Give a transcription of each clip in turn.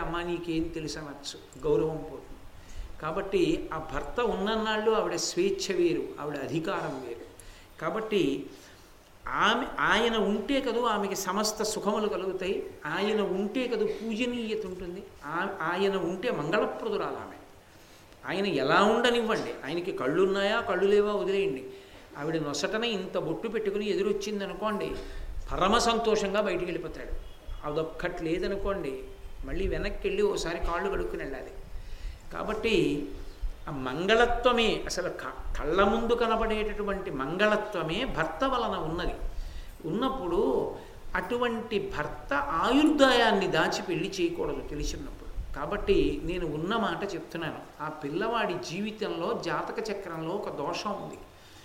అమ్మ నీకేం తెలుసు అనొచ్చు గౌరవం పోతుంది కాబట్టి ఆ భర్త ఉన్ననాళ్ళు ఆవిడ స్వేచ్ఛ వేరు ఆవిడ అధికారం వేరు కాబట్టి ఆమె ఆయన ఉంటే కదూ ఆమెకి సమస్త సుఖములు కలుగుతాయి ఆయన ఉంటే కదూ పూజనీయత ఉంటుంది ఆ- ఆయన ఉంటే మంగళప్రదురాలు ఆమె ఆయన ఎలా ఉండనివ్వండి ఆయనకి కళ్ళు ఉన్నాయా కళ్ళు లేవా వదిలేయండి ఆవిడ నొసటన ఇంత బొట్టు పెట్టుకుని ఎదురొచ్చింది అనుకోండి పరమ సంతోషంగా బయటికి వెళ్ళిపోతాడు అదొక్కటి లేదనుకోండి మళ్ళీ వెనక్కి వెళ్ళి ఓసారి కాళ్ళు కడుక్కుని వెళ్ళాలి కాబట్టి ఆ మంగళత్వమే అసలు క- కళ్ళ ముందు కనబడేటటువంటి మంగళత్వమే భర్త వలన ఉన్నది ఉన్నప్పుడు అటువంటి భర్త ఆయుర్దాయాన్ని దాచి పెళ్లి చేయకూడదు తెలిసినప్పుడు కాబట్టి నేను ఉన్న మాట చెప్తున్నాను ఆ పిల్లవాడి జీవితంలో జాతక చక్రంలో ఒక దోషం ఉంది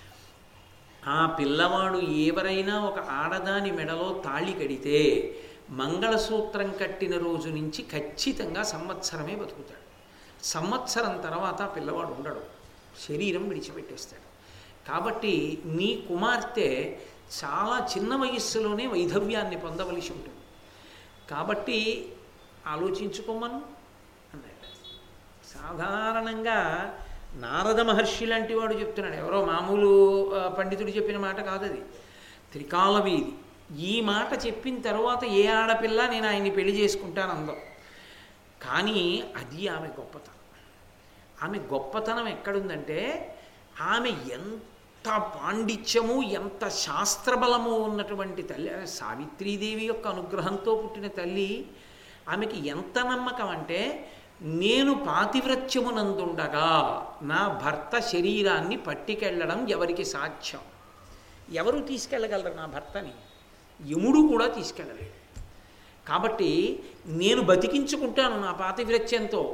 ఆ పిల్లవాడు ఎవరైనా ఒక ఆడదాని మెడలో తాళి కడితే మంగళసూత్రం కట్టిన రోజు నుంచి ఖచ్చితంగా సంవత్సరమే బతుకుతాడు సంవత్సరం తర్వాత ఆ పిల్లవాడు ఉండడు శరీరం విడిచిపెట్టేస్తాడు కాబట్టి నీ కుమార్తె చాలా చిన్న వయస్సులోనే వైధవ్యాన్ని పొందవలసి ఉంటుంది కాబట్టి ఆలోచించుకోమను అన్నాడు సాధారణంగా నారద మహర్షి లాంటి వాడు చెప్తున్నాడు ఎవరో మామూలు ఆ, పండితుడు చెప్పిన మాట కాదు అది త్రికాలవీది ఈ మాట చెప్పిన తర్వాత ఏ ఆడపిల్ల నేను ఆయన్ని పెళ్లి చేసుకుంటాను అందం కానీ అది ఆమె గొప్పతనం ఆమె గొప్పతనం ఎక్కడుందంటే ఆమె ఎంత పాండిత్యము ఎంత శాస్త్రబలము ఉన్నటువంటి తల్లి ఆమె సావిత్రీదేవి యొక్క అనుగ్రహంతో పుట్టిన తల్లి ఆమెకి ఎంత నమ్మకం అంటే నేను పాతివ్రత్యమునందుండగా నా భర్త శరీరాన్ని పట్టికెళ్ళడం ఎవరికి సాధ్యం ఎవరు తీసుకెళ్ళగలరు నా భర్తని యముడు కూడా తీసుకెళ్ళలేడు కాబట్టి నేను బతికించుకుంటాను నా పాతివ్రత్యంతో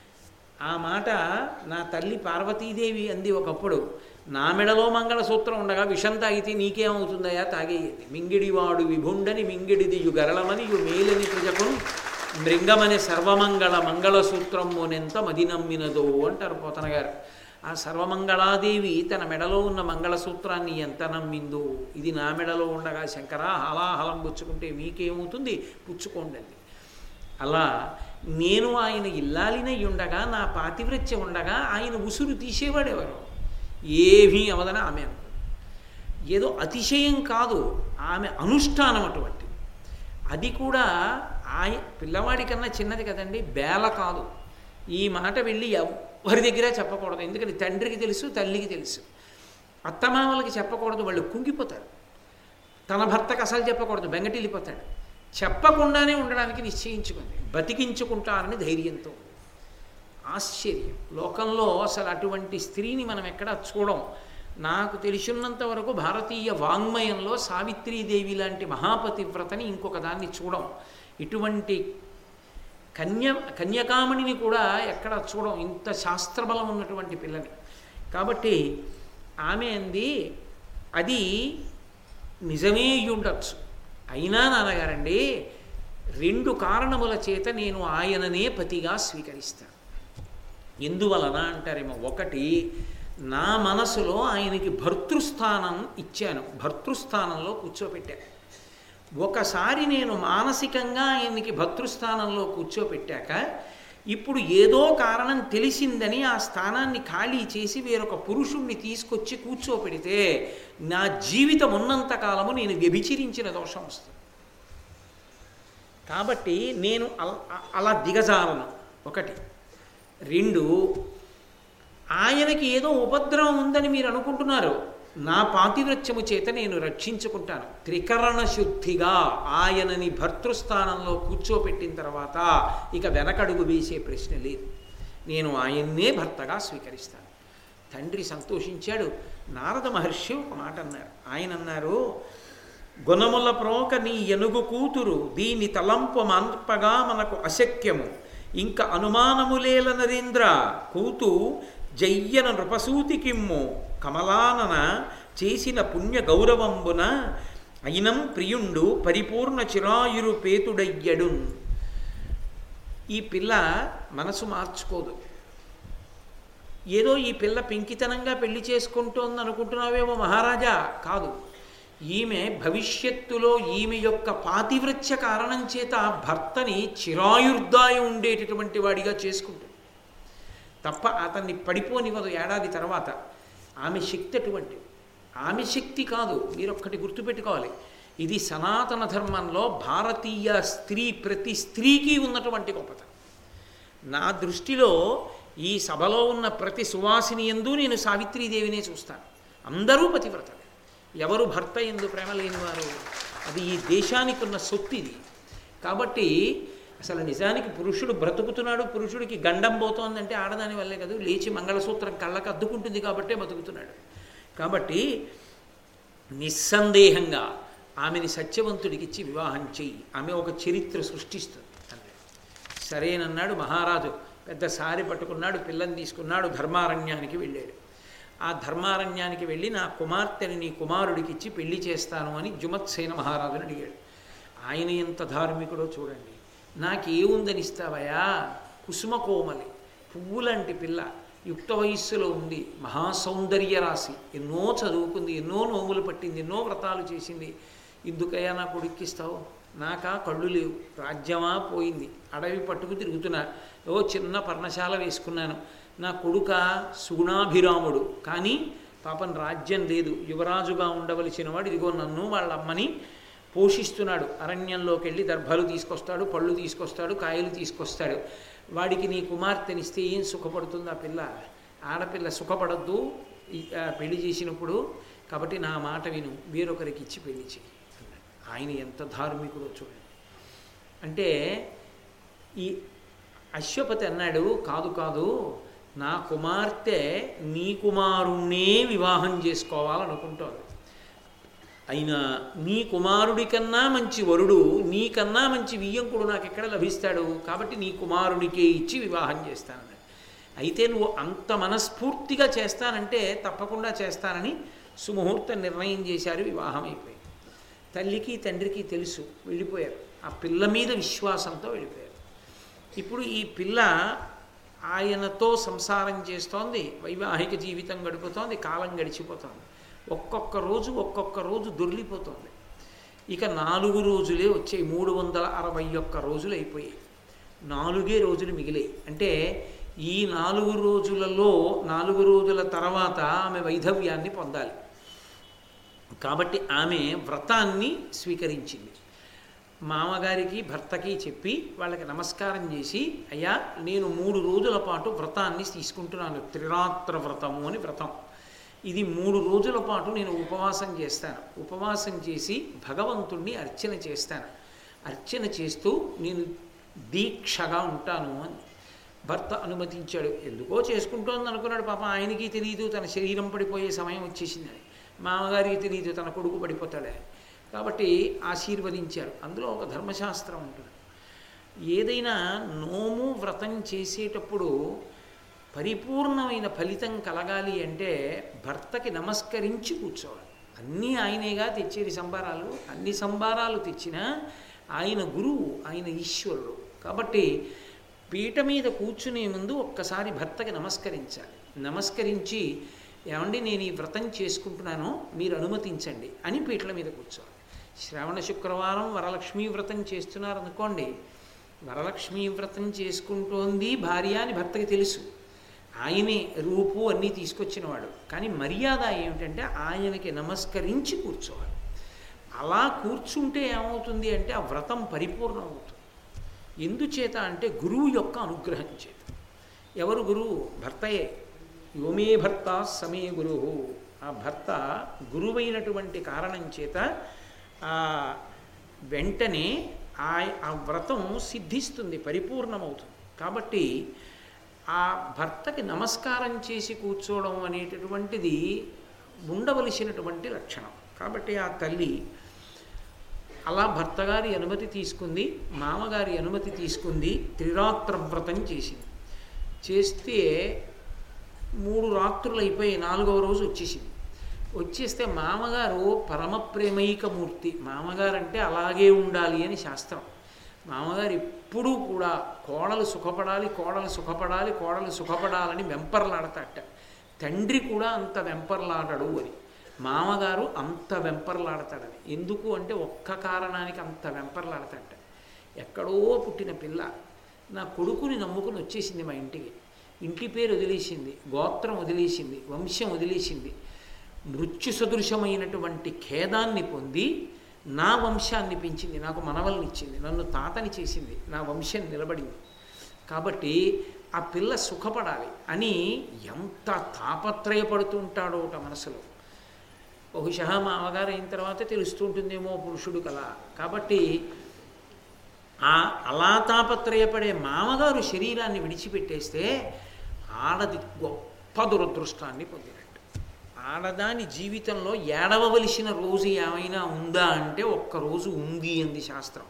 ఆ మాట నా తల్లి పార్వతీదేవి అంది ఒకప్పుడు నా మెడలో మంగళసూత్రం ఉండగా విషం తాగితే నీకేమవుతుందయా తాగేయండి మింగిడివాడు విభుండని మింగిడిది యు గరళమని యు మేలని ప్రజకును మృంగమని సర్వమంగళ మంగళసూత్రమునెంత మది నమ్మినదో అంటారు పోతన గారు ఆ సర్వమంగళాదేవి తన మెడలో ఉన్న మంగళసూత్రాన్ని ఎంత నమ్మిందో ఇది నా మెడలో ఉండగా శంకర హలాహలం పుచ్చుకుంటే మీకేమవుతుంది పుచ్చుకోండి అంది. అలా నేను ఆయన ఇల్లాలినై ఉండగా నా పాతివ్రత్యం ఉండగా ఆయన ఉసురు తీసేవాడెవరు ఏమీ అవదని ఆమె అనుకుంది ఏదో అతిశయం కాదు ఆమె అనుష్ఠానం అటువంటిది అది కూడా ఆయ పిల్లవాడి కన్నా చిన్నది కదండి బేల కాదు ఈ మాట వెళ్ళి ఎవరి దగ్గర చెప్పకూడదు ఎందుకంటే తండ్రికి తెలుసు తల్లికి తెలుసు అత్తమామలకి చెప్పకూడదు వాళ్ళు కుంగిపోతారు తన భర్తకు అసలు చెప్పకూడదు బెంగటిల్లిపోతాడు చెప్పకుండానే ఉండడానికి నిశ్చయించుకుంది బతికించుకుంటానని ధైర్యంతో ఉంది. ఆశ్చర్యం లోకంలో అసలు అటువంటి స్త్రీని మనం ఎక్కడా చూడం నాకు తెలిసినంత వరకు భారతీయ వాంగ్మయంలో సావిత్రీదేవి లాంటి మహాపతివ్రతని ఇంకొక దాన్ని చూడం ఇటువంటి కన్య కన్యకామణిని కూడా ఎక్కడ చూడం ఇంత శాస్త్రబలం ఉన్నటువంటి పిల్లని కాబట్టి ఆమె అంది అది నిజమే అయి ఉండొచ్చు అయినా నాన్నగారండి రెండు కారణముల చేత నేను ఆయననే పతిగా స్వీకరిస్తాను ఎందువలన అంటారేమో ఒకటి నా మనసులో ఆయనకి భర్తృస్థానం ఇచ్చాను భర్తృస్థానంలో కూర్చోపెట్టాను ఒకసారి నేను మానసికంగా ఆయనకి భర్తృస్థానంలో కూర్చోపెట్టాక ఇప్పుడు ఏదో కారణం తెలిసిందని ఆ స్థానాన్ని ఖాళీ చేసి వేరొక పురుషుణ్ణి తీసుకొచ్చి కూర్చోపెడితే నా జీవితం ఉన్నంత కాలము నేను వ్యభిచరించిన దోషం వస్తుంది కాబట్టి నేను అల- అలా దిగజాలను ఒకటి రెండు ఆయనకి ఏదో ఉపద్రవం ఉందని మీరు అనుకుంటున్నారు నా పాతివ్రత్యము చేత నేను రక్షించుకుంటాను త్రికరణ శుద్ధిగా ఆయనని భర్తృస్థానంలో కూర్చోపెట్టిన తర్వాత ఇక వెనకడుగు వేసే ప్రశ్న లేదు నేను ఆయన్నే భర్తగా స్వీకరిస్తాను తండ్రి సంతోషించాడు నారద మహర్షి ఒక మాట అన్నారు ఆయన అన్నారు గుణముల ప్రోక నీ ఎనుగు కూతురు దీని తలంపు మంపగా మనకు అశక్యము ఇంక అనుమానములేల నరేంద్ర కూతు జయ్యన నృపసూతికిమ్ము కమలానన చేసిన పుణ్య గౌరవంబున అయినం ప్రియుండు పరిపూర్ణ చిరాయురు పేతుడయ్యడు ఈ పిల్ల మనసు మార్చుకోదు ఏదో ఈ పిల్ల పెంకితనంగా పెళ్లి చేసుకుంటోంది అనుకుంటున్నావేమో మహారాజా కాదు ఈమె భవిష్యత్తులో ఈమె యొక్క పాతివ్రత్య కారణం చేత భర్తని చిరాయుర్దాయం ఉండేటటువంటి వాడిగా చేసుకుంటుంది తప్ప అతన్ని పడిపోనివ్వదు ఏడాది తర్వాత ఆమె శక్తి అటువంటిది ఆమె శక్తి కాదు మీరు ఒక్కటి గుర్తుపెట్టుకోవాలి ఇది సనాతన ధర్మంలో భారతీయ స్త్రీ ప్రతి స్త్రీకి ఉన్నటువంటి గొప్పతనం నా దృష్టిలో ఈ సభలో ఉన్న ప్రతి సువాసిని ఎందు నేను సావిత్రీదేవినే చూస్తాను అందరూ పతివ్రతలే ఎవరు భర్త ఎందు ప్రేమ లేనివారు అది ఈ దేశానికి ఉన్న సొత్తు ఇది కాబట్టి అసలు నిజానికి పురుషుడు బ్రతుకుతున్నాడు పురుషుడికి గండం పోతోందంటే ఆడదాని వల్లే కదా లేచి మంగళసూత్రం కళ్ళకు అద్దుకుంటుంది కాబట్టే బతుకుతున్నాడు కాబట్టి నిస్సందేహంగా ఆమెని సత్యవంతుడికి ఇచ్చి వివాహం చెయ్యి ఆమె ఒక చరిత్ర సృష్టిస్తుంది అన్నాడు సరేనన్నాడు మహారాజు పెద్ద సారి పట్టుకున్నాడు పిల్లని తీసుకున్నాడు ధర్మారణ్యానికి వెళ్ళాడు ఆ ధర్మారణ్యానికి వెళ్ళి నా కుమార్తెని నీ కుమారుడికి ఇచ్చి పెళ్లి చేస్తాను అని జుమత్సేన మహారాజుని అడిగాడు ఆయన ఎంత ధార్మికుడో చూడండి నాకేముందని ఇస్తావయా కుసుమ కోమలి పువ్వులాంటి పిల్ల యుక్త వయస్సులో ఉంది మహాసౌందర్య రాశి ఎన్నో చదువుకుంది ఎన్నో నోములు పట్టింది ఎన్నో వ్రతాలు చేసింది ఇందుకయ్యా నా కొడుక్కిస్తావు నాకా కళ్ళు లేవు రాజ్యమా పోయింది అడవి పట్టుకు తిరుగుతున్నా ఓ చిన్న పర్ణశాల వేసుకున్నాను నా కొడుక సుగుణాభిరాముడు కానీ పాపం రాజ్యం లేదు యువరాజుగా ఉండవలసిన వాడు ఇదిగో నన్ను వాళ్ళ అమ్మని పోషిస్తున్నాడు అరణ్యంలోకి వెళ్ళి దర్భలు తీసుకొస్తాడు పళ్ళు తీసుకొస్తాడు కాయలు తీసుకొస్తాడు వాడికి నీ కుమార్తెనిస్తే ఏం సుఖపడుతుంది ఆ పిల్ల ఆడపిల్ల సుఖపడద్దు ఈ- ఆ పెళ్లి చేసినప్పుడు కాబట్టి నా మాట విను వేరొకరికి ఇచ్చి పెళ్లి చేయి అన్నాడు. ఆయన ఎంత ధార్మికుడో చూడండి అంటే ఈ అశ్వపతి అన్నాడు కాదు కాదు నా కుమార్తె నీ కుమారుణ్ణే వివాహం చేసుకోవాలనుకుంటోంది అయినా నీ కుమారుడి కన్నా మంచి వరుడు నీకన్నా మంచి వియ్యంకుడు నాకు ఎక్కడ లభిస్తాడు కాబట్టి నీ కుమారుడికే ఇచ్చి వివాహం చేస్తానన్నాడు అయితే నువ్వు అంత మనస్ఫూర్తిగా చేస్తానంటే తప్పకుండా చేస్తానని సుముహూర్తం నిర్ణయం చేశారు వివాహం అయిపోయింది తల్లికి తండ్రికి తెలుసు వెళ్ళిపోయారు ఆ పిల్ల మీద విశ్వాసంతో వెళ్ళిపోయారు ఇప్పుడు ఈ పిల్ల ఆయనతో సంసారం చేస్తోంది వైవాహిక జీవితం గడుపుతోంది కాలం గడిచిపోతోంది ఒక్కొక్క రోజు ఒక్కొక్క రోజు దొర్లిపోతోంది ఇక నాలుగు రోజులే వచ్చాయి మూడు వందల అరవై ఒక్క రోజులు అయిపోయాయి నాలుగే రోజులు మిగిలాయి అంటే ఈ నాలుగు రోజులలో నాలుగు రోజుల తర్వాత ఆమె వైధవ్యాన్ని పొందాలి కాబట్టి ఆమె వ్రతాన్ని స్వీకరించింది మామగారికి భర్తకి చెప్పి వాళ్ళకి నమస్కారం చేసి అయ్యా నేను మూడు రోజుల పాటు వ్రతాన్ని తీసుకుంటున్నాను త్రిరాత్ర వ్రతము అని వ్రతం ఇది మూడు రోజుల పాటు నేను ఉపవాసం చేస్తాను ఉపవాసం చేసి భగవంతుణ్ణి అర్చన చేస్తాను అర్చన చేస్తూ నేను దీక్షగా ఉంటాను అని భర్త అనుమతించాడు ఎందుకో చేసుకుంటోంది అనుకున్నాడు పాప ఆయనకి తెలియదు తన శరీరం పడిపోయే సమయం వచ్చేసిందని మామగారికి తెలియదు తన కొడుకు పడిపోతాడే కాబట్టి ఆశీర్వదించారు అందులో ఒక ధర్మశాస్త్రం ఉంటుంది ఏదైనా నోము వ్రతం చేసేటప్పుడు పరిపూర్ణమైన ఫలితం కలగాలి అంటే భర్తకి నమస్కరించి కూర్చోవాలి అన్నీ ఆయనేగా తెచ్చేది సంబారాలు అన్ని సంబారాలు తెచ్చినా ఆయన గురువు ఆయన ఈశ్వరుడు కాబట్టి పీట మీద కూర్చునే ముందు ఒక్కసారి భర్తకి నమస్కరించాలి నమస్కరించి ఏమండి నేను ఈ వ్రతం చేసుకుంటున్నాను మీరు అనుమతించండి అని పీటల మీద కూర్చోవాలి శ్రావణ శుక్రవారం వరలక్ష్మీ వ్రతం చేస్తున్నారనుకోండి వరలక్ష్మీ వ్రతం చేసుకుంటోంది భార్య అని భర్తకి తెలుసు ఆయనే రూపు అన్నీ తీసుకొచ్చినవాడు కానీ మర్యాద ఏమిటంటే ఆయనకి నమస్కరించి కూర్చోవాలి అలా కూర్చుంటే ఏమవుతుంది అంటే ఆ వ్రతం పరిపూర్ణం అవుతుంది ఎందుచేత అంటే గురువు యొక్క అనుగ్రహం చేత ఎవరు గురువు భర్తయే యోమే భర్త సమే గురువు ఆ భర్త గురువైనటువంటి కారణం చేత ఆ వెంటనే ఆ ఆ వ్రతం సిద్ధిస్తుంది పరిపూర్ణమవుతుంది కాబట్టి ఆ భర్తకి నమస్కారం చేసి కూర్చోవడం అనేటటువంటిది ఉండవలసినటువంటి లక్షణం కాబట్టి ఆ తల్లి అలా భర్తగారి అనుమతి తీసుకుంది మామగారి అనుమతి తీసుకుంది త్రిరాత్ర వ్రతం చేసింది చేస్తే మూడు రాత్రులు అయిపోయి నాలుగవ రోజు వచ్చేసింది వచ్చేస్తే మామగారు పరమ ప్రేమైకమూర్తి మామగారు అంటే అలాగే ఉండాలి అని శాస్త్రం మామగారు ఎప్పుడూ కూడా కోడలు సుఖపడాలి కోడలు సుఖపడాలి కోడలు సుఖపడాలని వెంపర్లాడతాట తండ్రి కూడా అంత వెంపర్లాడడు అని మామగారు అంత వెంపర్లాడతాడని ఎందుకు అంటే ఒక్క కారణానికి అంత వెంపర్లాడతాడట ఎక్కడో పుట్టిన పిల్ల నా కొడుకుని నమ్ముకుని వచ్చేసింది మా ఇంటికి ఇంటి పేరు వదిలేసింది గోత్రం వదిలేసింది వంశం వదిలేసింది మృత్యు సదృశమైనటువంటి ఖేదాన్ని పొంది నా వంశాన్ని పెంచింది నాకు మనవల్నిచ్చింది నన్ను తాతని చేసింది నా వంశం నిలబడింది కాబట్టి ఆ పిల్ల సుఖపడాలి అని ఎంత తాపత్రయపడుతూ ఉంటాడో ఒకట మనసులో బహుశా మా అమ్మగారు అయిన తర్వాత తెలుస్తూ ఉంటుందేమో పురుషుడు కల కాబట్టి ఆ అలా తాపత్రయపడే మామగారు శరీరాన్ని విడిచిపెట్టేస్తే ఆడది గొప్ప దురదృష్టాన్ని పొందినట్టు ఆడదాని జీవితంలో ఏడవవలసిన రోజు ఏమైనా ఉందా అంటే ఒక్కరోజు ఉంది అంది శాస్త్రం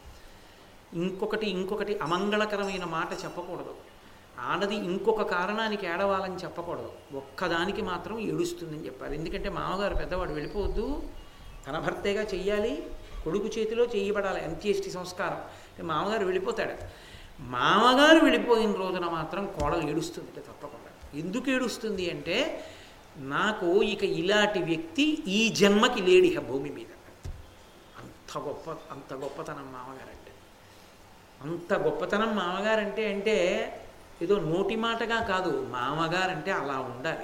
ఇంకొకటి ఇంకొకటి అమంగళకరమైన మాట చెప్పకూడదు ఆడది ఇంకొక కారణానికి ఏడవాలని చెప్పకూడదు ఒక్కదానికి మాత్రం ఏడుస్తుందని చెప్పాలి ఎందుకంటే మామగారు పెద్దవాడు వెళ్ళిపోవద్దు తన భర్తేగా చెయ్యాలి కొడుకు చేతిలో చేయబడాలి అంత్యేష్టి సంస్కారం మామగారు వెళ్ళిపోతాడు మామగారు వెళ్ళిపోయిన రోజున మాత్రం కోడలు ఏడుస్తుంది తప్పకుండా ఎందుకు ఏడుస్తుంది అంటే నాకు ఇక ఇలాంటి వ్యక్తి ఈ జన్మకి లేడిహ భూమి మీద అంత గొప్ప అంత గొప్పతనం మామగారంటే అంత గొప్పతనం మామగారంటే అంటే ఏదో నోటి మాటగా కాదు మామగారంటే అలా ఉండాలి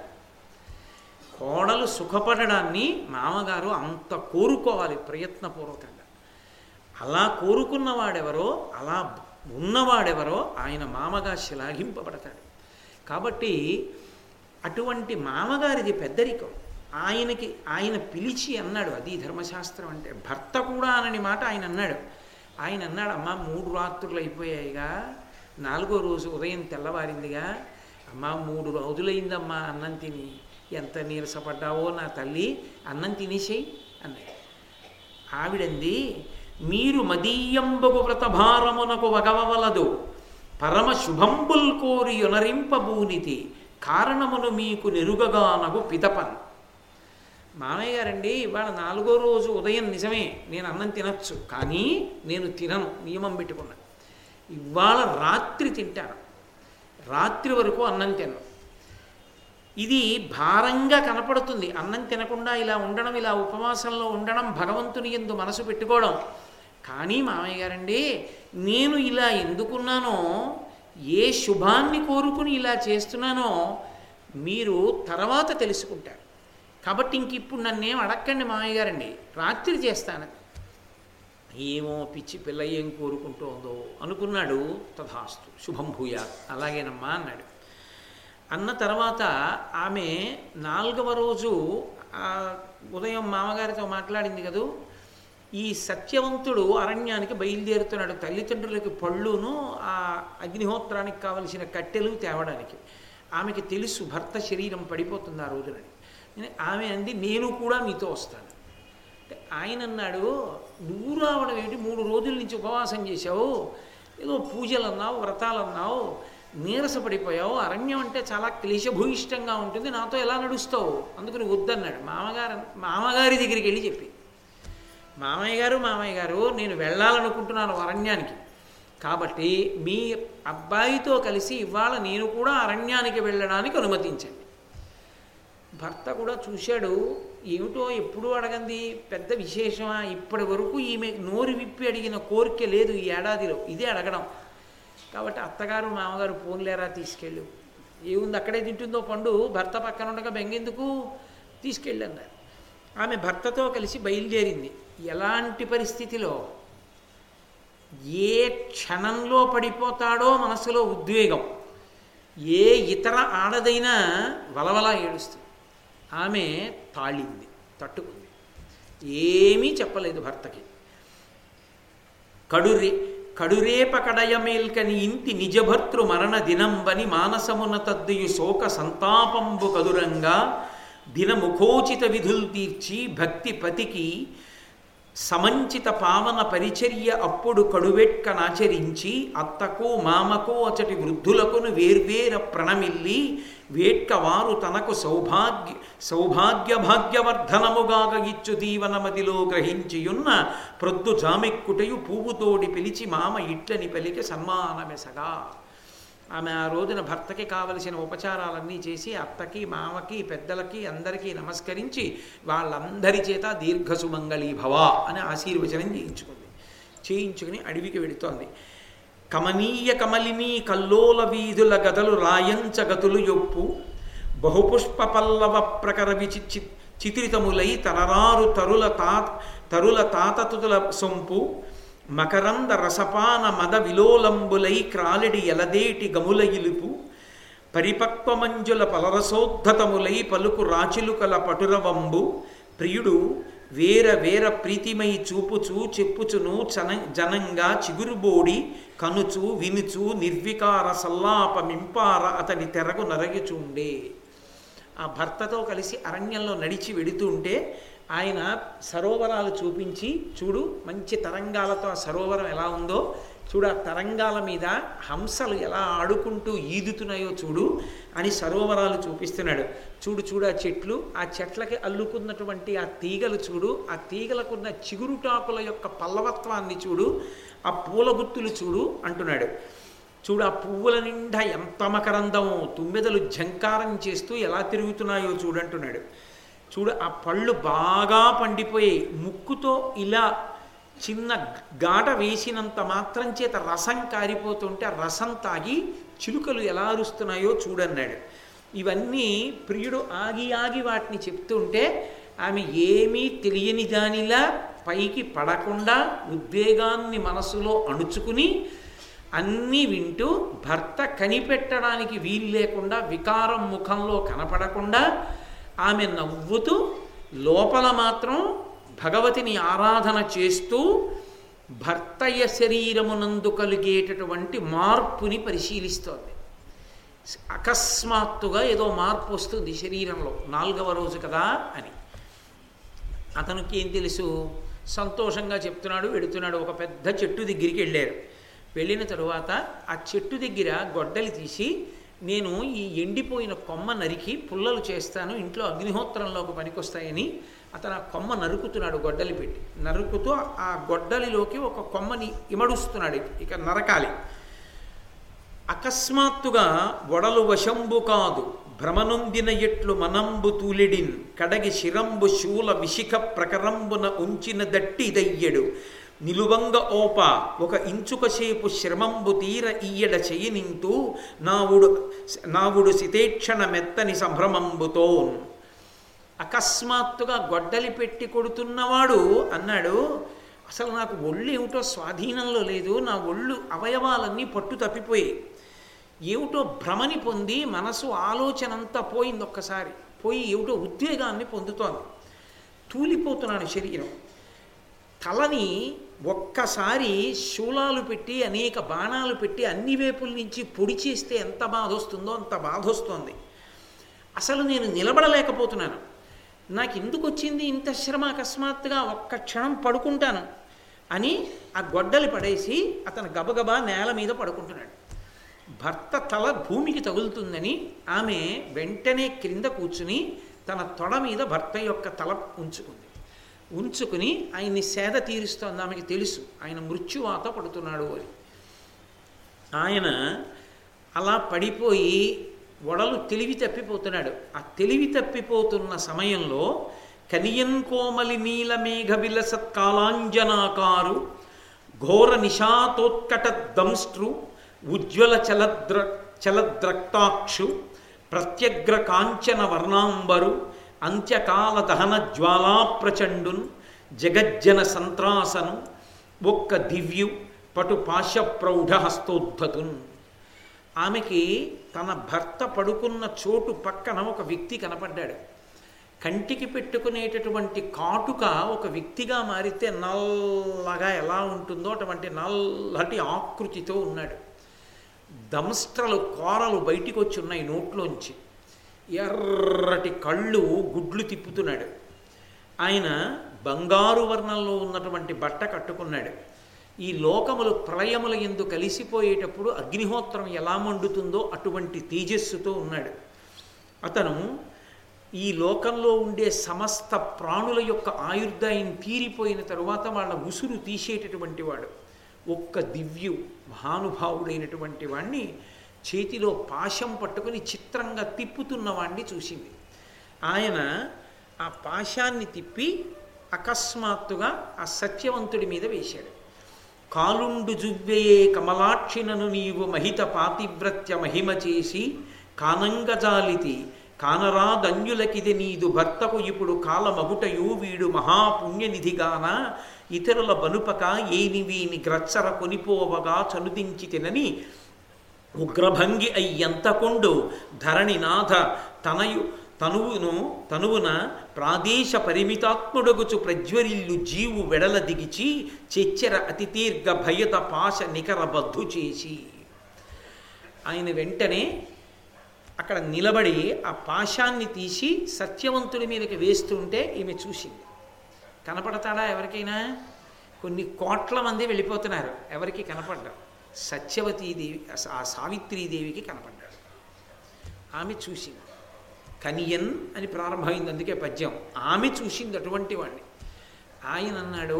కోడలు సుఖపడడాన్ని మామగారు అంత కోరుకోవాలి ప్రయత్నపూర్వకంగా అలా కోరుకున్నవాడెవరో అలా ఉన్నవాడెవరో ఆయన మామగా శ్లాఘింపబడతాడు కాబట్టి అటువంటి మామగారిది పెద్దరికం ఆయనకి ఆయన పిలిచి అన్నాడు అది ధర్మశాస్త్రం అంటే భర్త కూడా అనని మాట ఆయన అన్నాడు ఆయన అన్నాడు అమ్మ మూడు రాత్రులు అయిపోయాయిగా నాలుగో రోజు ఉదయం తెల్లవారిందిగా అమ్మ మూడు రోజులైందమ్మా అన్నం తిని ఎంత నీరసపడ్డావో నా తల్లి అన్నం తినేసేయి అన్నాడు ఆవిడంది మీరు మదీయంబగు వ్రతభారమునకు వగవలదు పరమ శుభంబుల్ కోరి యొనరింపబూనితి కారణమును మీకు నెరుగగానగు పిదపన్ మామయ్య గారండి ఇవాళ నాలుగో రోజు ఉదయం నిజమే నేను అన్నం తినచ్చు కానీ నేను తినను నియమం పెట్టుకున్నా ఇవాళ రాత్రి తింటాను రాత్రి వరకు అన్నం తినను ఇది భారంగా కనపడుతుంది అన్నం తినకుండా ఇలా ఉండడం ఇలా ఉపవాసంలో ఉండడం భగవంతుని ఎందు మనసు పెట్టుకోవడం కానీ మామయ్య గారండి నేను ఇలా ఎందుకున్నానో ఏ శుభాన్ని కోరుకుని ఇలా చేస్తున్నానో మీరు తర్వాత తెలుసుకుంటారు కాబట్టి ఇంక ఇప్పుడు నన్నేం అడక్కండి మామయ్య గారండి రాత్రి చేస్తాను ఏమో పిచ్చి పిల్ల ఏం కోరుకుంటోందో అనుకున్నాడు తథాస్తు శుభం భూయా అలాగేనమ్మా అన్నాడు అన్న తర్వాత ఆమె నాలుగవ రోజు ఉదయం మామగారితో మాట్లాడింది కదూ ఈ సత్యవంతుడు అరణ్యానికి బయలుదేరుతున్నాడు తల్లిదండ్రులకి పళ్ళును ఆ అగ్నిహోత్రానికి కావలసిన కట్టెలు తేవడానికి ఆమెకి తెలుసు భర్త శరీరం పడిపోతుంది ఆ రోజునని ఆమె అంది నేను కూడా మీతో వస్తాను అంటే ఆయన అన్నాడు నువ్వు రావడం ఏంటి మూడు రోజుల నుంచి ఉపవాసం చేశావు ఏదో పూజలు అన్నావు వ్రతాలు అన్నావు నీరసపడిపోయావు అరణ్యం అంటే చాలా క్లేశభూయిష్టంగా ఉంటుంది నాతో ఎలా నడుస్తావు అందుకని వద్దన్నాడు మామగారు మామగారి దగ్గరికి వెళ్ళి చెప్పి మామయ్య గారు మామయ్య గారు నేను వెళ్ళాలనుకుంటున్నాను అరణ్యానికి కాబట్టి మీ అబ్బాయితో కలిసి ఇవాళ నేను కూడా అరణ్యానికి వెళ్ళడానికి అనుమతించండి భర్త కూడా చూశాడు ఏమిటో ఎప్పుడు అడగంది పెద్ద విశేషమా ఇప్పటి వరకు ఈమె నోరు విప్పి అడిగిన కోరిక లేదు ఈ ఏడాదిలో ఇదే అడగడం కాబట్టి అత్తగారు మామగారు పోన్లేరా తీసుకెళ్ళు ఏముంది అక్కడే తింటుందో పండు భర్త పక్కన ఉండగా బెంగెందుకు తీసుకెళ్ళి అన్నారు ఆమె భర్తతో కలిసి బయలుదేరింది ఎలాంటి పరిస్థితిలో ఏ క్షణంలో పడిపోతాడో మనసులో ఉద్వేగం ఏ ఇతర ఆడదైనా వలవలా ఏడుస్తుంది ఆమె తాళింది తట్టుకుంది ఏమీ చెప్పలేదు భర్తకి కడురే కడురేప కడయమేల్కని ఇంటి నిజభర్తృ మరణ దినంబని మానసమున తద్దుయు శోక సంతాపంబు కదురంగా దినముఖోచిత విధులు తీర్చి భక్తి పతికి సమంచిత పావన పరిచర్య అప్పుడు కడువెట్కనాచరించి అత్తకు మామకు అచటి వృద్ధులకును వేర్వేర ప్రణమిల్లి వేట్కవారు తనకు సౌభాగ్య సౌభాగ్య భాగ్యవర్ధనముగాక ఇచ్చు దీవనమదిలో గ్రహించియున్న ప్రొద్దు జామెక్కుటయు పువ్వుతోడి పిలిచి మామ ఇట్లని పలికి సన్మానమెసగా ఆమె ఆ రోజున భర్తకి కావలసిన ఉపచారాలన్నీ చేసి అత్తకి మామకి పెద్దలకి అందరికీ నమస్కరించి వాళ్ళందరి చేత దీర్ఘసుమంగళీ భవ అని ఆశీర్వచనం చేయించుకుంది చేయించుకుని అడవికి వెడుతోంది కమనీయ కమలినీ కల్లోల వీధుల గదలు రాయంచగతులు యొప్పు బహుపుష్ప పల్లవ ప్రకర విచి చిత్రితములై తలరారు తరుల తా తరుల తాతతుల సొంపు మకరంద రసపాన మద విలోలంబులై క్రాలిడి ఎలదేటి గముల ఇలుపు పరిపక్వమంజుల పలరసోద్ధతములై పలుకు రాచిలుకల పటురవంబు ప్రియుడు వేర వేర ప్రీతిమై చూపుచు చెప్పుచును చన జనంగా చిగురుబోడి కనుచు వినుచు నిర్వికార సల్లాపమింపార అతని తెరగు నరగిచుండే ఆ భర్తతో కలిసి అరణ్యంలో నడిచి వెడుతుంటే ఆయన సరోవరాలు చూపించి చూడు మంచి తరంగాలతో ఆ సరోవరం ఎలా ఉందో చూడు ఆ తరంగాల మీద హంసలు ఎలా ఆడుకుంటూ ఈదుతున్నాయో చూడు అని సరోవరాలు చూపిస్తున్నాడు చూడు చూడు ఆ చెట్లు ఆ చెట్లకి అల్లుకున్నటువంటి ఆ తీగలు చూడు ఆ తీగలకున్న చిగురుటాకుల యొక్క పల్లవత్వాన్ని చూడు ఆ పూల గుత్తులు చూడు అంటున్నాడు చూడు ఆ పువ్వుల నిండా ఎంత మకరందమో తుమ్మెదలు ఝంకారం చేస్తూ ఎలా తిరుగుతున్నాయో చూడంటున్నాడు చూడు ఆ పళ్ళు బాగా పండిపోయాయి ముక్కుతో ఇలా చిన్న గాట వేసినంత మాత్రం చేత రసం కారిపోతుంటే ఆ రసం తాగి చిలుకలు ఎలా అరుస్తున్నాయో చూడన్నాడు ఇవన్నీ ప్రియుడు ఆగి ఆగి వాటిని చెప్తుంటే ఆమె ఏమీ తెలియని దానిలా పైకి పడకుండా ఉద్వేగాన్ని మనసులో అణుచుకుని అన్నీ వింటూ భర్త కనిపెట్టడానికి వీలు లేకుండా వికారం ముఖంలో కనపడకుండా ఆమె నవ్వుతూ లోపల మాత్రం భగవతిని ఆరాధన చేస్తూ భర్తయ శరీరమునందు కలిగేటటువంటి మార్పుని పరిశీలిస్తోంది అకస్మాత్తుగా ఏదో మార్పు వస్తుంది శరీరంలో నాలుగవ రోజు కదా అని అతనికి ఏం తెలుసు సంతోషంగా చెప్తున్నాడు వెడుతున్నాడు ఒక పెద్ద చెట్టు దగ్గరికి వెళ్ళారు వెళ్ళిన తరువాత ఆ చెట్టు దగ్గర గొడ్డలి తీసి నేను ఈ ఎండిపోయిన కొమ్మ నరికి పుల్లలు చేస్తాను ఇంట్లో అగ్నిహోత్రంలోకి పనికొస్తాయని అతను ఆ కొమ్మ నరుకుతున్నాడు గొడ్డలి పెట్టి నరుకుతూ ఆ గొడ్డలిలోకి ఒక కొమ్మని ఇమడుస్తున్నాడు ఇక నరకాలి అకస్మాత్తుగా వడలు వశంబు కాదు భ్రమనొందిన ఎట్లు మనంబు తూలిడిన్ కడగి శిరంబు శూల విశిఖ ప్రకరంబున ఉంచిన దట్టి దయ్యడు నిలువంగ ఓప ఒక ఇంచుకసేపు శ్రమంబు తీర ఇయ్యడ చెయ్యనింతూ నావుడు నావుడు సితేక్షణ మెత్తని సంభ్రమంబుతో అకస్మాత్తుగా గొడ్డలి పెట్టి కొడుతున్నవాడు అన్నాడు అసలు నాకు ఒళ్ళు ఏమిటో స్వాధీనంలో లేదు నా ఒళ్ళు అవయవాలన్నీ పట్టు తప్పిపోయాయి ఏమిటో భ్రమని పొంది మనసు ఆలోచన అంతా పోయింది ఒక్కసారి పోయి ఏమిటో ఉద్వేగాన్ని పొందుతోంది తూలిపోతున్నాడు శరీరం తలని ఒక్కసారి శూలాలు పెట్టి అనేక బాణాలు పెట్టి అన్ని వైపుల నుంచి పొడి చేస్తే ఎంత బాధ వస్తుందో అంత బాధ వస్తుంది అసలు నేను నిలబడలేకపోతున్నాను నాకు ఎందుకు వచ్చింది ఇంత శ్రమ అకస్మాత్తుగా ఒక్క క్షణం పడుకుంటాను అని ఆ గొడ్డలి పడేసి అతను గబగబా నేల మీద పడుకుంటున్నాడు భర్త తల భూమికి తగులుతుందని ఆమె వెంటనే క్రింద కూర్చుని తన తొడ మీద భర్త యొక్క తల ఉంచుకుంది ఉంచుకుని ఆయన్ని సేద తీరుస్తోంది ఆమెకి తెలుసు ఆయన మృత్యువాత పడుతున్నాడు అని ఆయన అలా పడిపోయి వడలు తెలివి తప్పిపోతున్నాడు ఆ తెలివి తప్పిపోతున్న సమయంలో కనియన్ కోమలి నీల మేఘ విలసత్ కాలాంజనాకారు ఘోర నిషాతోత్కట దంష్ట్రు ఉజ్వల చలద్ర చలద్రక్తాక్షు ప్రత్యగ్ర కాంచన వర్ణాంబరు అంత్యకాల దహన జ్వాలా ప్రచండున్ జగజ్జన సంత్రాసను ఒక్క దివ్యు పటు పాశ ప్రౌఢ హస్తోద్ధతున్ ఆమెకి తన భర్త పడుకున్న చోటు పక్కన ఒక వ్యక్తి కనపడ్డాడు కంటికి పెట్టుకునేటటువంటి కాటుక ఒక వ్యక్తిగా మారితే నల్లగా ఎలా ఉంటుందో అటువంటి నల్లటి ఆకృతితో ఉన్నాడు దంస్ట్రలు కోరలు బయటికి వచ్చి ఉన్నాయి నోట్లోంచి ఎర్రటి కళ్ళు గుడ్లు తిప్పుతున్నాడు ఆయన బంగారు వర్ణంలో ఉన్నటువంటి బట్ట కట్టుకున్నాడు ఈ లోకములు ప్రళయముల ఎందు కలిసిపోయేటప్పుడు అగ్నిహోత్రం ఎలా మండుతుందో అటువంటి తేజస్సుతో ఉన్నాడు అతను ఈ లోకంలో ఉండే సమస్త ప్రాణుల యొక్క ఆయుర్దాయం తీరిపోయిన తరువాత వాళ్ళ ఉసురు తీసేటటువంటి వాడు ఒక్క దివ్యు మహానుభావుడైనటువంటి వాణ్ణి చేతిలో పాశం పట్టుకుని చిత్రంగా తిప్పుతున్న వాణ్ణి చూసింది ఆయన ఆ పాశాన్ని తిప్పి అకస్మాత్తుగా ఆ సత్యవంతుడి మీద వేశాడు కాలుండు జువ్వెయే కమలాక్షినను నీవు మహిత పాతివ్రత్య మహిమ చేసి కానంగజాలితి కానరాదన్యులకిది నీదు భర్తకు ఇప్పుడు కాలమగుటయు వీడు మహాపుణ్యనిధిగాన ఇతరుల బనుపక ఏని వీని గ్రచ్చర కొనిపోవగా చనుదించి తినని ఉగ్రభంగి అయ్యంతకొండు ధరణినాథ తనయు తనువును తనువున ప్రాదేశ పరిమితాత్ముడగుచు ప్రజ్వరిల్లు జీవు వెడల దిగిచి చెచ్చెర అతి దీర్ఘ భయత పాశ నికర బద్ధు చేసి ఆయన వెంటనే అక్కడ నిలబడి ఆ పాశాన్ని తీసి సత్యవంతుడి మీదకి వేస్తుంటే ఈమె చూసింది కనపడతాడా ఎవరికైనా కొన్ని కోట్ల మంది వెళ్ళిపోతున్నారు ఎవరికి కనపడ్డారు సత్యవతీదేవి ఆ సావిత్రీదేవికి కనపడ్డాడు ఆమె చూసింది కనియన్ అని ప్రారంభమైంది అందుకే పద్యం ఆమె చూసింది అటువంటి వాడిని ఆయన అన్నాడు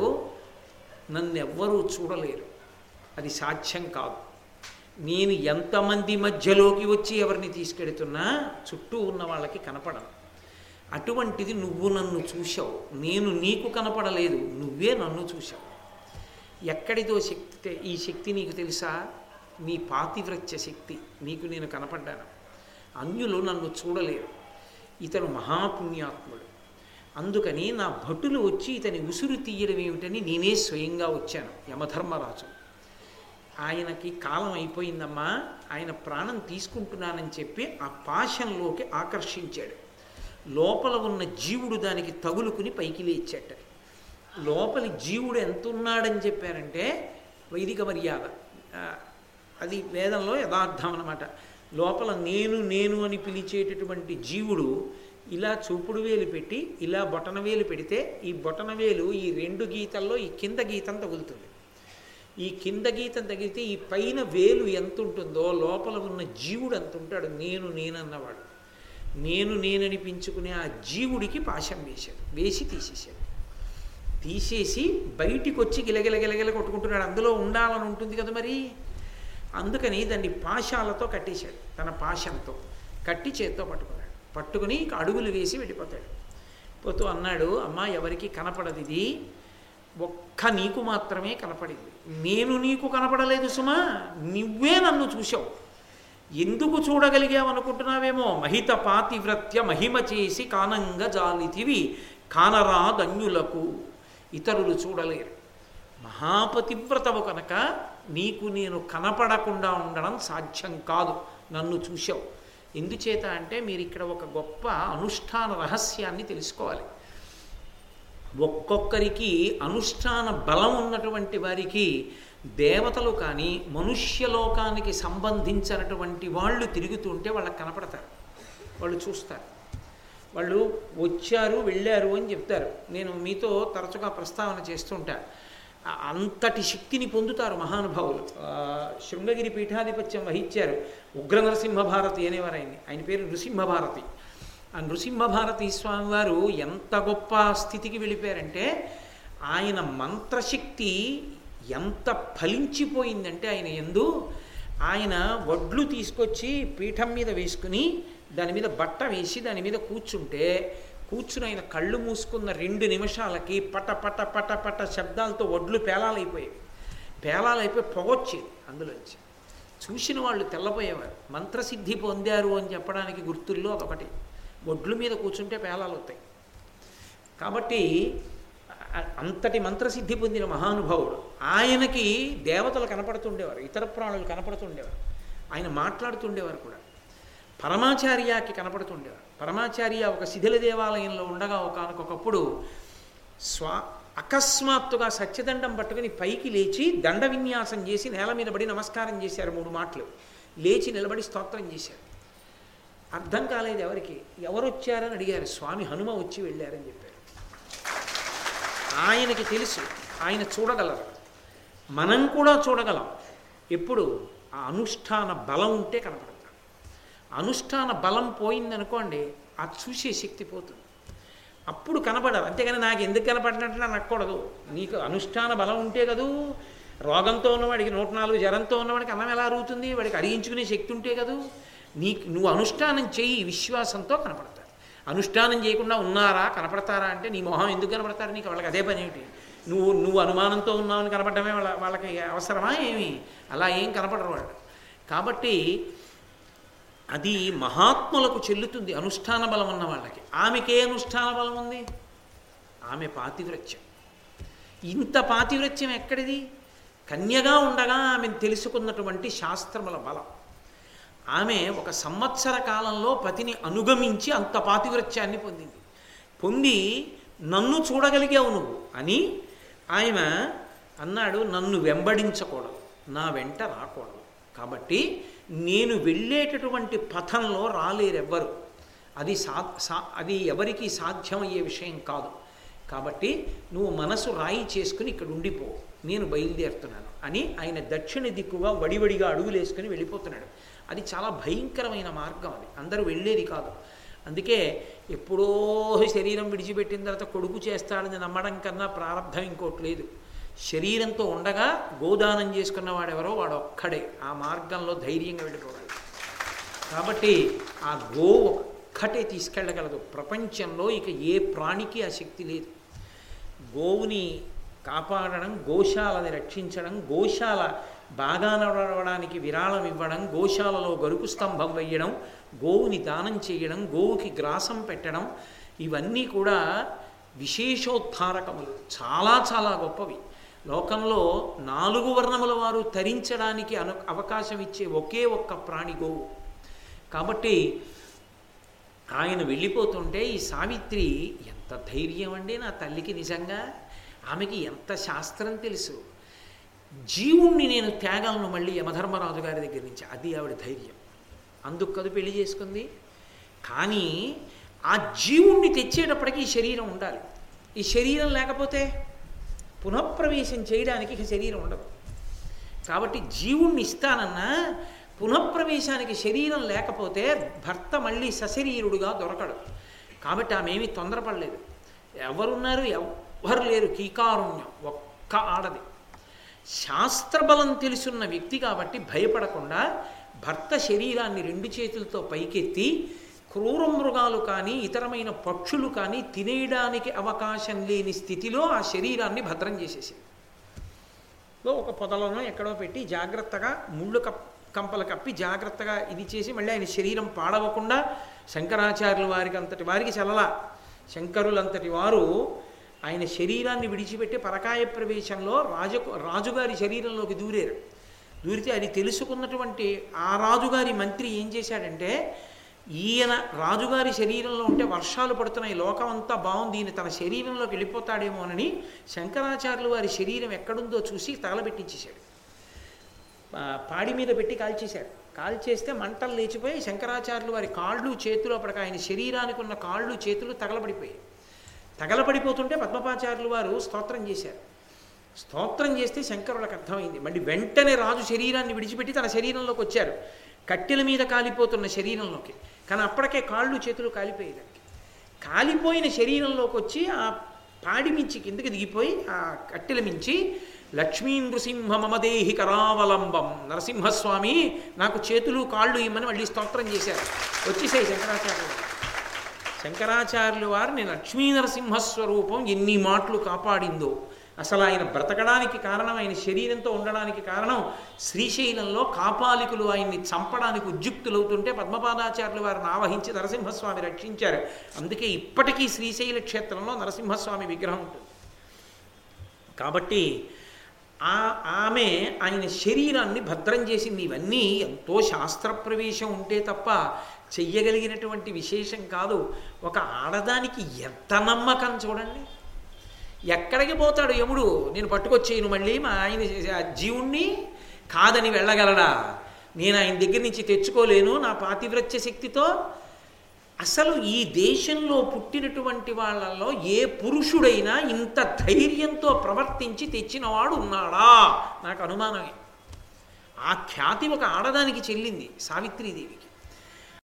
నన్ను ఎవ్వరూ చూడలేరు అది సాధ్యం కాదు నేను ఎంతమంది మధ్యలోకి వచ్చి ఎవరిని తీసుకెడుతున్నా చుట్టూ ఉన్న వాళ్ళకి కనపడను అటువంటిది నువ్వు నన్ను చూశావు నేను నీకు కనపడలేదు నువ్వే నన్ను చూశావు ఎక్కడిదో శక్తి ఈ శక్తి నీకు తెలుసా నీ పాతివ్రత్య శక్తి నీకు నేను కనపడ్డాను అన్యులు నన్ను చూడలేరు ఇతను మహాపుణ్యాత్ముడు అందుకని నా భటులు వచ్చి ఇతని ఉసురు తీయడం ఏమిటని నేనే స్వయంగా వచ్చాను యమధర్మరాజు ఆయనకి కాలం అయిపోయిందమ్మా ఆయన ప్రాణం తీసుకుంటున్నానని చెప్పి ఆ పాశంలోకి ఆకర్షించాడు లోపల ఉన్న జీవుడు దానికి తగులుకుని పైకి లేచాట లోపలి జీవుడు ఎంత ఉన్నాడని చెప్పారంటే వైదిక మర్యాద ఆ, అది వేదంలో యథార్థం అన్నమాట లోపల నేను నేను అని పిలిచేటటువంటి జీవుడు ఇలా చూపుడు వేలు పెట్టి ఇలా బొటన వేలు పెడితే ఈ బొటన వేలు ఈ రెండు గీతల్లో ఈ కింద గీతం తగులుతుంది ఈ కింద గీతం తగిలితే ఈ పైన వేలు ఎంత ఉంటుందో లోపల ఉన్న జీవుడు ఎంత ఉంటాడు నేను నేనన్నవాడు నేను నేననిపించుకునే ఆ జీవుడికి పాశం వేశాడు వేసి తీసేశాడు తీసేసి బయటికి వచ్చి గిలగిల గిలగిల కొట్టుకుంటున్నాడు అందులో ఉండాలని ఉంటుంది కదా మరి అందుకని దాన్ని పాశాలతో కట్టేశాడు తన పాశంతో కట్టి చేత్తో పట్టుకున్నాడు పట్టుకుని ఇక అడుగులు వేసి వెళ్ళిపోతాడు పోతూ అన్నాడు అమ్మా ఎవరికి కనపడదు ఇది ఒక్క నీకు మాత్రమే కనపడింది నేను నీకు కనపడలేదు సుమా నువ్వే నన్ను చూశావు ఎందుకు చూడగలిగావు అనుకుంటున్నావేమో మహిత పాతివ్రత్య మహిమ చేసి కానంగా జాలితివి కానరాదన్యులకు ఇతరులు చూడలేరు మహాపతివ్రతవు కనుక నీకు నేను కనపడకుండా ఉండడం సాధ్యం కాదు నన్ను చూశావు ఎందుచేత అంటే మీరు ఇక్కడ ఒక గొప్ప అనుష్ఠాన రహస్యాన్ని తెలుసుకోవాలి ఒక్కొక్కరికి అనుష్ఠాన బలం ఉన్నటువంటి వారికి దేవతలు కానీ మనుష్యలోకానికి సంబంధించినటువంటి వాళ్ళు తిరుగుతుంటే వాళ్ళకి కనపడతారు వాళ్ళు చూస్తారు వాళ్ళు వచ్చారు వెళ్ళారు అని చెప్తారు నేను మీతో తరచుగా ప్రస్తావన చేస్తుంటా ఆ- అంతటి శక్తిని పొందుతారు మహానుభావులు ఆ, శృంగగిరి పీఠాధిపత్యం వహించారు ఉగ్ర నరసింహభారతి అనేవారు ఆయన్ని ఆయన పేరు నృసింహభారతి ఆ నృసింహభారతి స్వామి వారు ఎంత గొప్ప స్థితికి వెళ్ళిపోయారంటే ఆయన మంత్రశక్తి ఎంత ఫలించిపోయిందంటే ఆయన ఎందు ఆయన వడ్లు తీసుకొచ్చి పీఠం మీద వేసుకుని దాని మీద బట్ట వేసి దాని మీద కూర్చుంటే కూర్చుని ఆయన కళ్ళు మూసుకున్న రెండు నిమిషాలకి పట పట పట పట శబ్దాలతో వడ్లు పేలాలైపోయాయి పేలాలైపోయి పొగొచ్చేది అందులోంచి చూసిన వాళ్ళు తెల్లపోయేవారు మంత్రసిద్ధి పొందారు అని చెప్పడానికి గుర్తుల్లో అదొకటి వడ్ల మీద కూర్చుంటే పేలాలు అవుతాయి కాబట్టి అ- అంతటి మంత్రసిద్ధి పొందిన మహానుభావుడు ఆయనకి దేవతలు కనపడుతుండేవారు ఇతర ప్రాణులు కనపడుతుండేవారు ఆయన మాట్లాడుతుండేవారు కూడా పరమాచార్యకి కనపడుతుండేవారు పరమాచార్య ఒక శిథిల దేవాలయంలో ఉండగా ఒకనకొకప్పుడు స్వా అకస్మాత్తుగా సత్యదండం పట్టుకుని పైకి లేచి దండ విన్యాసం చేసి నేల మీద పడి నమస్కారం చేశారు మూడు మాటలు లేచి నిలబడి స్తోత్రం చేశారు అర్థం కాలేదు ఎవరికి ఎవరు వచ్చారని అడిగారు స్వామి హనుమ వచ్చి వెళ్ళారని చెప్పారు ఆయనకి తెలుసు ఆయన చూడగలరు మనం కూడా చూడగలం ఎప్పుడు ఆ అనుష్ఠాన బలం ఉంటే కనపడతాం అనుష్ఠాన బలం పోయిందనుకోండి ఆ చూసే శక్తి పోతుంది అప్పుడు కనపడదు అంతేగాని నాకు ఎందుకు కనపడినట్టు అనకూడదు నీకు అనుష్ఠాన బలం ఉంటే కదూ రోగంతో ఉన్నవాడికి నూట నాలుగు జ్వరంతో ఉన్నవాడికి అన్నం ఎలా అరుగుతుంది వాడికి అరిగించుకునే శక్తి ఉంటే కదూ నీకు నువ్వు అనుష్ఠానం చేయి విశ్వాసంతో కనపడతారు అనుష్ఠానం చేయకుండా ఉన్నారా కనపడతారా అంటే నీ మొహం ఎందుకు కనపడతారు నీకు వాళ్ళకి అదే పని ఏమిటి నువ్వు నువ్వు అనుమానంతో ఉన్నావని కనపడమే వాళ్ళ వాళ్ళకి అవసరమా ఏమి అలా ఏం కనపడరు వాళ్ళు కాబట్టి అది మహాత్ములకు చెల్లుతుంది అనుష్ఠాన బలం ఉన్న వాళ్ళకి ఆమెకే అనుష్ఠాన బలం ఉంది ఆమె పాతివ్రత్యం ఇంత పాతివ్రత్యం ఎక్కడిది కన్యగా ఉండగా ఆమెను తెలుసుకున్నటువంటి శాస్త్రముల బలం ఆమె ఒక సంవత్సర కాలంలో పతిని అనుగమించి అంత పాతివ్రత్యాన్ని పొందింది పొంది నన్ను చూడగలిగావు నువ్వు అని ఆయన అన్నాడు నన్ను వెంబడించకూడదు నా వెంట రాకూడదు కాబట్టి నేను వెళ్ళేటటువంటి పథంలో రాలేరెవ్వరు అది సా సా అది ఎవరికి సాధ్యమయ్యే విషయం కాదు కాబట్టి నువ్వు మనసు రాయి చేసుకుని ఇక్కడ ఉండిపో నేను బయలుదేరుతున్నాను అని ఆయన దక్షిణ దిక్కుగా వడివడిగా అడుగులు వేసుకుని వెళ్ళిపోతున్నాడు అది చాలా భయంకరమైన మార్గం అది అందరూ వెళ్ళేది కాదు అందుకే ఎప్పుడో శరీరం విడిచిపెట్టిన తర్వాత కొడుకు చేస్తాడని నమ్మడం కన్నా ప్రారంభం ఇంకోటి లేదు శరీరంతో ఉండగా గోదానం చేసుకున్నవాడెవరో వాడు ఒక్కడే ఆ మార్గంలో ధైర్యంగా వెళ్ళిపోవాలి కాబట్టి ఆ గో ఒక్కటే తీసుకెళ్ళగలదు ప్రపంచంలో ఇక ఏ ప్రాణికి ఆ శక్తి లేదు గోవుని కాపాడడం గోశాలని రక్షించడం గోశాల బాగా నడవడానికి విరాళం ఇవ్వడం గోశాలలో గరుకు స్తంభం వేయడం గోవుని దానం చేయడం గోవుకి గ్రాసం పెట్టడం ఇవన్నీ కూడా విశేషోద్ధారకములు చాలా చాలా గొప్పవి లోకంలో నాలుగు వర్ణముల వారు తరించడానికి అను అవకాశం ఇచ్చే ఒకే ఒక్క ప్రాణి గోవు కాబట్టి ఆయన వెళ్ళిపోతుంటే ఈ సావిత్రి ఎంత ధైర్యం అండి నా తల్లికి నిజంగా ఆమెకి ఎంత శాస్త్రం తెలుసు జీవుణ్ణి నేను త్యాగలను మళ్ళీ యమధర్మరాజు గారి దగ్గర నుంచి అది ఆవిడ ధైర్యం అందుకు కదు పెళ్లి చేసుకుంది కానీ ఆ జీవుణ్ణి తెచ్చేటప్పటికి ఈ శరీరం ఉండాలి ఈ శరీరం లేకపోతే పునఃప్రవేశం చేయడానికి ఇక శరీరం ఉండదు కాబట్టి జీవుణ్ణి ఇస్తానన్నా పునఃప్రవేశానికి శరీరం లేకపోతే భర్త మళ్ళీ సశరీరుడుగా దొరకడు కాబట్టి ఆమె ఏమీ తొందరపడలేదు ఎవరున్నారు ఎవ్వరు లేరు కీకారుణ్యం ఒక్క ఆడది శాస్త్రబలం తెలుసున్న వ్యక్తి కాబట్టి భయపడకుండా భర్త శరీరాన్ని రెండు చేతులతో పైకెత్తి క్రూర మృగాలు కానీ ఇతరమైన పక్షులు కానీ తినేయడానికి అవకాశం లేని స్థితిలో ఆ శరీరాన్ని భద్రం చేసేసింది లో ఒక పొదలను ఎక్కడో పెట్టి జాగ్రత్తగా ముళ్ళు కప్ కంపలు కప్పి జాగ్రత్తగా ఇది చేసి మళ్ళీ ఆయన శరీరం పాడవకుండా శంకరాచార్యుల వారికి అంతటి వారికి చల్లలా శంకరులంతటి వారు ఆయన శరీరాన్ని విడిచిపెట్టి పరకాయ ప్రవేశంలో రాజు రాజుగారి శరీరంలోకి దూరారు దూరితే అది తెలుసుకున్నటువంటి ఆ రాజుగారి మంత్రి ఏం చేశాడంటే ఈయన రాజుగారి శరీరంలో ఉంటే వర్షాలు పడుతున్నాయి లోకం అంతా బాగుంది ఈయన తన శరీరంలోకి వెళ్ళిపోతాడేమోనని శంకరాచార్యులు వారి శరీరం ఎక్కడుందో చూసి తగలబెట్టించేశాడు పాడి మీద పెట్టి కాల్చేశాడు కాల్చేస్తే మంటలు లేచిపోయి శంకరాచార్యులు వారి కాళ్ళు చేతులు అప్పటికి ఆయన శరీరానికి ఉన్న కాళ్ళు చేతులు తగలబడిపోయాయి తగలబడిపోతుంటే పద్మపాచార్యులు వారు స్తోత్రం చేశారు స్తోత్రం చేస్తే శంకరులకు అర్థమైంది మళ్ళీ వెంటనే రాజు శరీరాన్ని విడిచిపెట్టి తన శరీరంలోకి వచ్చారు కట్టెల మీద కాలిపోతున్న శరీరంలోకి కానీ అప్పటికే కాళ్ళు చేతులు కాలిపోయేదానికి కాలిపోయిన శరీరంలోకి వచ్చి ఆ పాడి మించి కిందకి దిగిపోయి ఆ కట్టెల మించి లక్ష్మీ నృసింహ మమదేహి కరావలంబం నరసింహస్వామి నాకు చేతులు కాళ్ళు ఇమ్మని మళ్ళీ స్తోత్రం చేశారు వచ్చేసాయి శంకరాచార్యులు శంకరాచార్యులు వారిని లక్ష్మీ నరసింహస్వరూపం ఎన్ని మాటలు కాపాడిందో అసలు ఆయన బ్రతకడానికి కారణం ఆయన శరీరంతో ఉండడానికి కారణం శ్రీశైలంలో కాపాలికులు ఆయన్ని చంపడానికి ఉద్యుక్తులవుతుంటే పద్మపాదాచార్యులు వారిని ఆవహించి నరసింహస్వామి రక్షించారు అందుకే ఇప్పటికీ శ్రీశైల క్షేత్రంలో నరసింహస్వామి విగ్రహం ఉంటుంది కాబట్టి ఆ ఆమె ఆయన శరీరాన్ని భద్రం చేసింది ఇవన్నీ ఎంతో శాస్త్ర ప్రవేశం ఉంటే తప్ప చెయ్యగలిగినటువంటి విశేషం కాదు ఒక ఆడదానికి ఎంత నమ్మకం చూడండి ఎక్కడికి పోతాడు యముడు నేను పట్టుకొచ్చేయను మళ్ళీ మా ఆయన జీవుణ్ణి కాదని వెళ్ళగలడా నేను ఆయన దగ్గర నుంచి తెచ్చుకోలేను నా పాతివ్రత్య శక్తితో అసలు ఈ దేశంలో పుట్టినటువంటి వాళ్ళల్లో ఏ పురుషుడైనా ఇంత ధైర్యంతో ప్రవర్తించి తెచ్చినవాడు ఉన్నాడా నాకు అనుమానమే ఆ ఖ్యాతి ఒక ఆడదానికి చెల్లింది సావిత్రీదేవికి